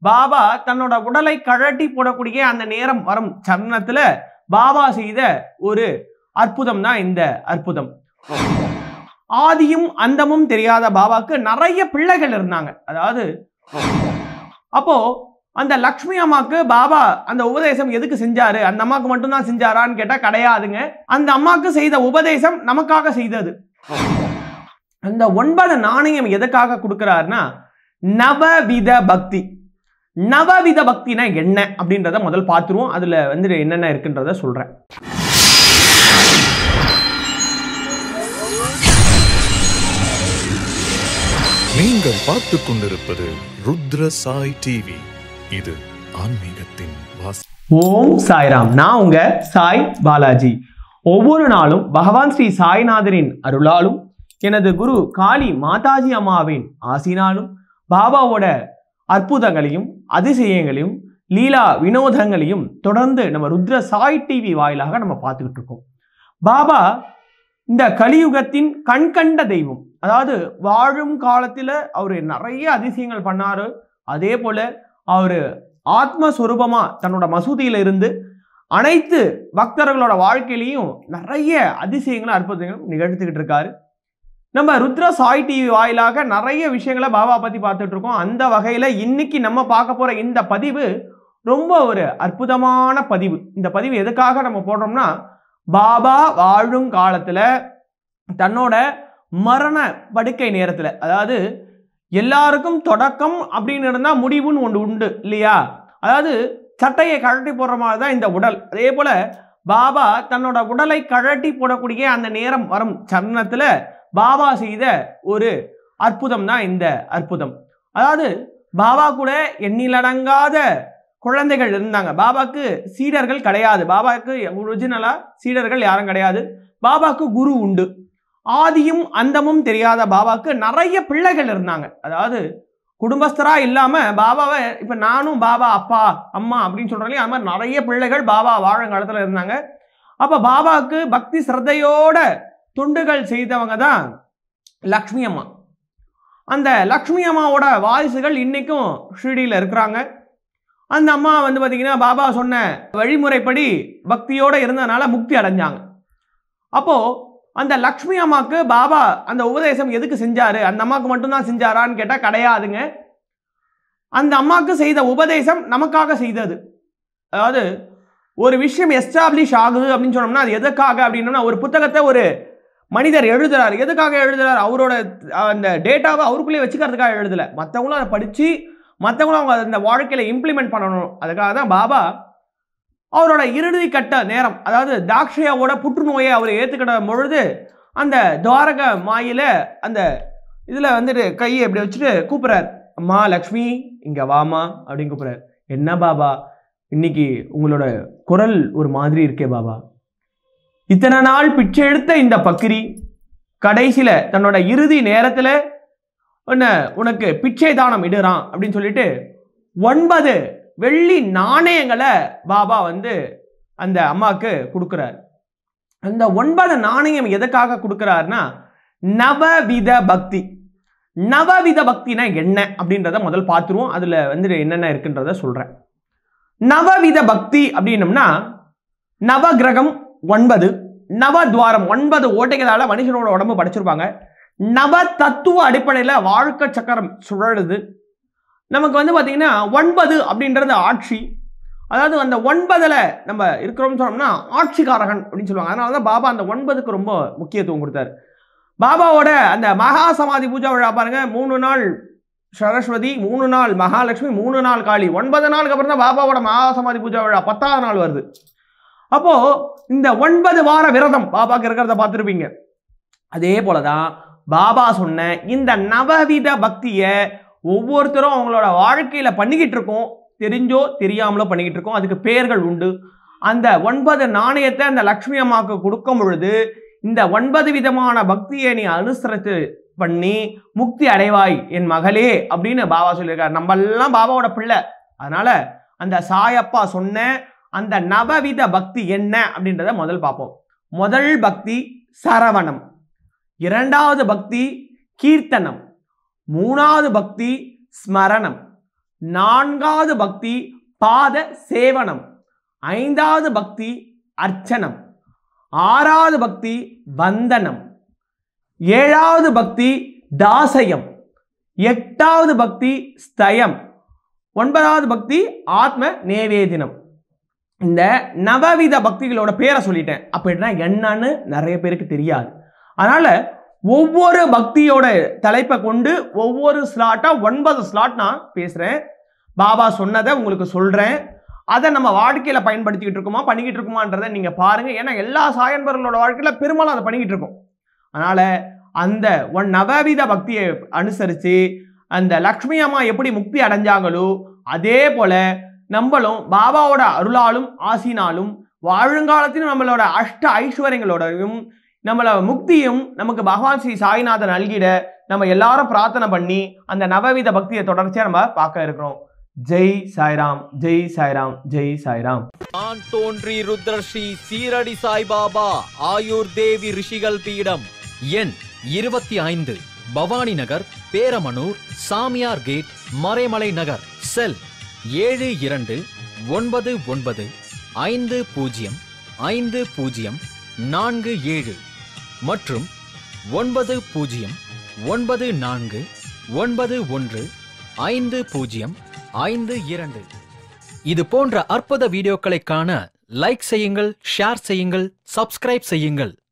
பாபா தன்னோட உடலை கழட்டி போடக்கூடிய அந்த நேரம் வரும் சரணத்துல பாபா செய்த ஒரு அற்புதம் தான் இந்த அற்புதம் ஆதியும் அந்தமும் தெரியாத பாபாக்கு நிறைய பிள்ளைகள் இருந்தாங்க அதாவது அப்போ அந்த லக்ஷ்மி அம்மாக்கு பாபா அந்த உபதேசம் எதுக்கு செஞ்சாரு அந்த அம்மாக்கு மட்டும்தான் செஞ்சாரான்னு கேட்டா கிடையாதுங்க அந்த அம்மாக்கு செய்த உபதேசம் நமக்காக செய்தது அந்த ஒன்பது நாணயம் எதுக்காக கொடுக்கிறாருன்னா நவவித பக்தி நவவித பக்தினா என்ன அப்படின்றத முதல் பார்த்துருவோம் அதுல வந்து என்னென்ன இருக்குன்றத சொல்றேன் நீங்கள் பார்த்துக் கொண்டிருப்பது ருத்ர சாய் டிவி இது ஆன்மீகத்தின் வாசி ஓம் சாய்ராம் நான் உங்க சாய் பாலாஜி ஒவ்வொரு நாளும் பகவான் ஸ்ரீ சாய்நாதரின் அருளாலும் எனது குரு காளி மாதாஜி அம்மாவின் ஆசினாலும் பாபாவோட அற்புதங்களையும் அதிசயங்களையும் லீலா வினோதங்களையும் தொடர்ந்து நம்ம ருத்ர சாய் டிவி வாயிலாக நம்ம பார்த்துக்கிட்டு இருக்கோம் பாபா இந்த கலியுகத்தின் கண்கண்ட தெய்வம் அதாவது வாழும் காலத்தில் அவர் நிறைய அதிசயங்கள் பண்ணாரு அதே போல அவர் ஆத்மஸ்வரூபமா தன்னோட மசூதியில இருந்து அனைத்து பக்தர்களோட வாழ்க்கையிலையும் நிறைய அதிசயங்களை அற்புதங்களும் நிகழ்த்திக்கிட்டு இருக்காரு நம்ம ருத்ர சாய் டிவி வாயிலாக நிறைய விஷயங்களை பாபா பத்தி பார்த்துட்டு இருக்கோம் அந்த வகையில இன்னைக்கு நம்ம பார்க்க போற இந்த பதிவு ரொம்ப ஒரு அற்புதமான பதிவு இந்த பதிவு எதுக்காக நம்ம போடுறோம்னா பாபா வாழும் காலத்துல தன்னோட மரண படுக்கை நேரத்துல அதாவது எல்லாருக்கும் தொடக்கம் அப்படின்னு இருந்தா முடிவுன்னு ஒன்று உண்டு இல்லையா அதாவது சட்டையை கழட்டி போடுற மாதிரி தான் இந்த உடல் அதே போல பாபா தன்னோட உடலை கழட்டி போடக்கூடிய அந்த நேரம் வரும் சரணத்துல பாபா செய்த ஒரு அற்புதம் தான் இந்த அற்புதம் அதாவது பாபா கூட எண்ணிலடங்காத குழந்தைகள் இருந்தாங்க பாபாக்கு சீடர்கள் கிடையாது பாபாக்கு ஒரிஜினலா சீடர்கள் யாரும் கிடையாது பாபாக்கு குரு உண்டு ஆதியும் அந்தமும் தெரியாத பாபாக்கு நிறைய பிள்ளைகள் இருந்தாங்க அதாவது குடும்பஸ்தரா இல்லாம பாபாவை இப்ப நானும் பாபா அப்பா அம்மா அப்படின்னு சொல்றேன் அது மாதிரி நிறைய பிள்ளைகள் பாபா வாழங்காலத்துல இருந்தாங்க அப்ப பாபாவுக்கு பக்தி சிரத்தையோட தொண்டுகள் செய்தவங்க தான் லக்ஷ்மி அம்மா அந்த லக்ஷ்மி அம்மாவோட வாரிசுகள் இன்னைக்கும் ஷிரடியில் இருக்கிறாங்க அந்த அம்மா வந்து பார்த்தீங்கன்னா பாபா சொன்ன வழிமுறைப்படி பக்தியோட இருந்ததுனால முக்தி அடைஞ்சாங்க அப்போ அந்த லக்ஷ்மி அம்மாக்கு பாபா அந்த உபதேசம் எதுக்கு செஞ்சாரு அந்த அம்மாக்கு மட்டும்தான் செஞ்சாரான்னு கேட்டால் கிடையாதுங்க அந்த அம்மாக்கு செய்த உபதேசம் நமக்காக செய்தது அதாவது ஒரு விஷயம் எஸ்டாப்ளிஷ் ஆகுது அப்படின்னு சொன்னோம்னா அது எதுக்காக அப்படின்னா ஒரு புத்தகத்தை ஒரு மனிதர் எழுதுறாரு எதுக்காக எழுதுறாரு அவரோட அந்த டேட்டாவை அவருக்குள்ளேயே வச்சுக்கிறதுக்காக எழுதல மற்றவங்களும் அதை படித்து மற்றவங்களும் அவங்க அந்த வாழ்க்கையில் இம்ப்ளிமெண்ட் பண்ணணும் அதுக்காக தான் பாபா அவரோட இறுதி கட்ட நேரம் அதாவது தாக்ஷயாவோட புற்றுநோயை அவர் ஏற்றுக்கிட்ட பொழுது அந்த துவாரக மாயில அந்த இதில் வந்துட்டு கையை இப்படி வச்சுட்டு கூப்பிட்றாரு அம்மா லக்ஷ்மி இங்கே வாமா அப்படின்னு கூப்பிட்றாரு என்ன பாபா இன்னைக்கு உங்களோட குரல் ஒரு மாதிரி இருக்கே பாபா இத்தனை நாள் பிச்சை எடுத்த இந்த பக்கிரி கடைசியில் தன்னோட இறுதி நேரத்தில் உன்ன உனக்கு பிச்சை தானம் இடுறான் அப்படின்னு சொல்லிட்டு ஒன்பது வெள்ளி நாணயங்களை பாபா வந்து அந்த அம்மாவுக்கு கொடுக்குறாரு அந்த ஒன்பது நாணயம் எதுக்காக கொடுக்குறாருன்னா நவவித பக்தி நவவித பக்தினா என்ன அப்படின்றத முதல் பார்த்துருவோம் அதில் வந்து என்னென்ன இருக்குன்றத சொல்கிறேன் நவவித பக்தி அப்படின்னம்னா நவகிரகம் ஒன்பது நவத்வாரம் ஒன்பது ஓட்டைகளால் மனுஷனோட உடம்பு படைச்சிருப்பாங்க நவ தத்துவ அடிப்படையில் வாழ்க்கை சக்கரம் சுழலுது நமக்கு வந்து பார்த்தீங்கன்னா ஒன்பது அப்படின்றது ஆட்சி அதாவது அந்த ஒன்பதில் நம்ம இருக்கிறோம்னு சொன்னோம்னா ஆட்சிக்காரகன் அப்படின்னு சொல்லுவாங்க அதனால தான் பாபா அந்த ஒன்பதுக்கு ரொம்ப முக்கியத்துவம் கொடுத்தாரு பாபாவோட அந்த மகா சமாதி பூஜா விழா பாருங்க மூணு நாள் சரஸ்வதி மூணு நாள் மகாலட்சுமி மூணு நாள் காளி ஒன்பது நாளுக்கு அப்புறம் தான் பாபாவோட மகா சமாதி பூஜா விழா பத்தாவது நாள் வருது அப்போ இந்த ஒன்பது வார விரதம் பாபாக்கு இருக்கிறத பார்த்துருப்பீங்க அதே போலதான் பாபா சொன்ன இந்த நவவித பக்தியை ஒவ்வொருத்தரும் அவங்களோட வாழ்க்கையில பண்ணிக்கிட்டு இருக்கோம் தெரிஞ்சோ தெரியாமலோ பண்ணிக்கிட்டு இருக்கோம் அதுக்கு பெயர்கள் உண்டு அந்த ஒன்பது நாணயத்தை அந்த லக்ஷ்மி அம்மாவுக்கு கொடுக்கும் பொழுது இந்த ஒன்பது விதமான பக்தியை நீ அனுசரித்து பண்ணி முக்தி அடைவாய் என் மகளே அப்படின்னு பாபா சொல்லியிருக்காரு நம்ம எல்லாம் பாபாவோட பிள்ளை அதனால அந்த சாயப்பா சொன்ன அந்த நவவித பக்தி என்ன அப்படின்றத முதல் பார்ப்போம் முதல் பக்தி சரவணம் இரண்டாவது பக்தி கீர்த்தனம் மூணாவது பக்தி ஸ்மரணம் நான்காவது பக்தி பாத சேவனம் ஐந்தாவது பக்தி அர்ச்சனம் ஆறாவது பக்தி வந்தனம் ஏழாவது பக்தி தாசயம் எட்டாவது பக்தி ஸ்தயம் ஒன்பதாவது பக்தி ஆத்ம நேவேதினம் இந்த நவவித பக்திகளோட பேரை சொல்லிட்டேன் அப்படின்னா என்னன்னு நிறைய பேருக்கு தெரியாது அதனால ஒவ்வொரு பக்தியோட தலைப்பை கொண்டு ஒவ்வொரு ஸ்லாட்டா ஒன்பது ஸ்லாட் நான் பேசுறேன் பாபா சொன்னதை உங்களுக்கு சொல்றேன் அதை நம்ம வாழ்க்கையில பயன்படுத்திக்கிட்டு இருக்கோமா பண்ணிக்கிட்டு இருக்கோமான்றதை நீங்க பாருங்க ஏன்னா எல்லா சாயன்பர்களோட வாழ்க்கையில பெரும்பாலும் அதை பண்ணிக்கிட்டு இருக்கோம் அதனால அந்த ஒன் நவவித பக்தியை அனுசரித்து அந்த லக்ஷ்மி அம்மா எப்படி முக்தி அடைஞ்சாங்களோ அதே போல நம்மளும் பாபாவோட அருளாலும் ஆசினாலும் வாழுங்காலத்திலும் நம்மளோட அஷ்ட ஐஸ்வர்யங்களோடையும் நம்மள முக்தியும் நமக்கு பகவான் ஸ்ரீ சாய்நாதன் நல்கிட நம்ம எல்லாரும் பிரார்த்தனை பண்ணி அந்த நவவித பக்தியை தொடர்ச்சியா நம்ம பார்க்க இருக்கிறோம் ஜெய் சாய்ராம் ஜெய் சாய்ராம் ஜெய் சாய்ராம் நான் தோன்றி ருத்ரஸ்ரீ சீரடி சாய்பாபா ஆயுர் தேவி ரிஷிகள் பீடம் எண் இருபத்தி ஐந்து பவானி நகர் பேரமனூர் சாமியார் கேட் மறைமலை நகர் செல் ஏழு இரண்டு ஒன்பது ஒன்பது ஐந்து பூஜ்ஜியம் ஐந்து பூஜ்ஜியம் நான்கு ஏழு மற்றும் ஒன்பது பூஜ்ஜியம் ஒன்பது நான்கு ஒன்பது ஒன்று ஐந்து பூஜ்ஜியம் ஐந்து இரண்டு இது போன்ற அற்புத வீடியோக்களை காண லைக் செய்யுங்கள் ஷேர் செய்யுங்கள் சப்ஸ்கிரைப் செய்யுங்கள்